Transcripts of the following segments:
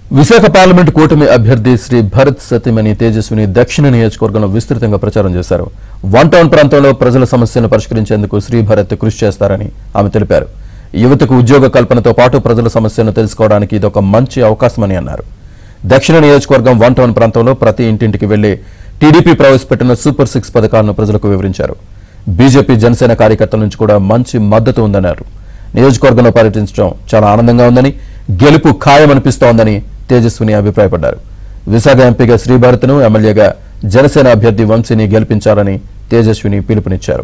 Visakha parliament కూటమి అభ్యర్థి శ్రీ భరత్ సత్యమణి తేజస్విని దక్షిణ నియోజకవర్గంలో విస్తృతంగా ప్రచారం చేశారు వన్ టౌన్ ప్రాంతంలో ప్రజల సమస్యలను పరిష్కరించేందుకు శ్రీ భరత్ కృషి చేస్తారని ఆమె తెలిపారు యువతకు ఉద్యోగ కల్పనతో పాటు ప్రజల సమస్యలను తెలుసుకోవడానికి ఇదొక మంచి అవకాశమని అన్నారు దక్షిణ నియోజకవర్గం వన్ టౌన్ ప్రాంతంలో ప్రతి ఇంటింటికి వెళ్లి టీడీపీ ప్రవేశపెట్టిన సూపర్ సిక్స్ పథకాలను ప్రజలకు వివరించారు బీజేపీ జనసేన కార్యకర్తల నుంచి కూడా మంచి మద్దతు ఉందన్నారు నియోజకవర్గంలో పర్యటించడం చాలా ఆనందంగా ఉందని గెలుపు ఖాయమనిపిస్తోందని తేజస్విని అభిప్రాయపడ్డారు విశాఖ ఎంపీగా శ్రీభారత్ను ఎమ్మెల్యేగా జనసేన అభ్యర్థి వంశీని గెలిపించాలని తేజస్విని పిలుపునిచ్చారు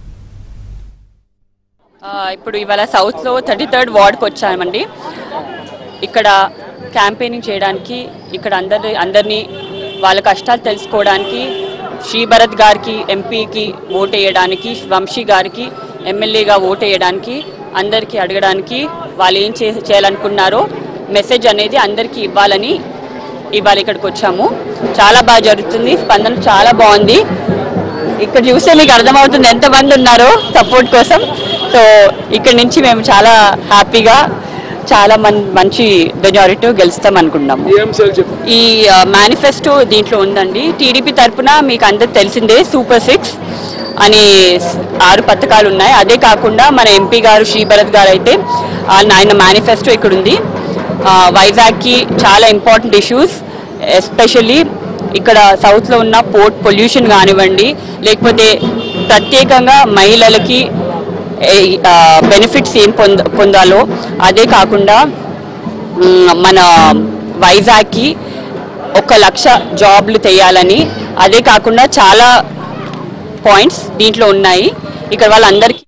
ఆ, ఇప్పుడు ఇవాళ సౌత్లో థర్టీ థర్డ్ వార్డ్కి వచ్చామండి ఇక్కడ క్యాంపెయినింగ్ చేయడానికి ఇక్కడ అందరి అందరినీ వాళ్ళ కష్టాలు తెలుసుకోవడానికి శ్రీ భరత్ గారికి ఎంపీకి ఓటు వేయడానికి వంశీ గారికి ఎమ్మెల్యేగా ఓటు వేయడానికి అందరికీ అడగడానికి వాళ్ళు ఏం చే చేయాలనుకున్నారో మెసేజ్ అనేది అందరికీ ఇవ్వాలని ఇవాళ ఇక్కడికి వచ్చాము చాలా బాగా జరుగుతుంది స్పందన చాలా బాగుంది ఇక్కడ చూస్తే మీకు అర్థమవుతుంది ఎంతమంది ఉన్నారో సపోర్ట్ కోసం సో ఇక్కడ నుంచి మేము చాలా హ్యాపీగా చాలా మన్ మంచి మెజారిటీ గెలుస్తాం అనుకుంటున్నాము ఏ అంశాలు చెప్పు ఈ మేనిఫెస్టో దీంట్లో ఉందండి టీడీపీ తరపున మీకు అందరికి తెలిసిందే సూపర్ సిక్స్ అని స్- ఆరు పథకాలు ఉన్నాయి అదే కాకుండా మన ఎంపీ గారు శ్రీభరత్ గారు అయితే ఆ, ఆయన మేనిఫెస్టో ఇక్కడ ఉంది ఆ, వైజాగ్కి చాలా ఇంపార్టెంట్ ఇష్యూస్ ఎస్పెషల్లీ ఇక్కడ సౌత్లో ఉన్న పోర్ట్ పొల్యూషన్ కానివ్వండి లేకపోతే ప్రత్యేకంగా మహిళలకి బెనిఫిట్స్ ఏం పొంద పొందాలో అదే కాకుండా మ్, మన వైజాగ్కి ఒక లక్ష జాబ్లు తెయాలని అదే కాకుండా చాలా పాయింట్స్ దీంట్లో ఉన్నాయి ఇక్కడ వాళ్ళందరికీ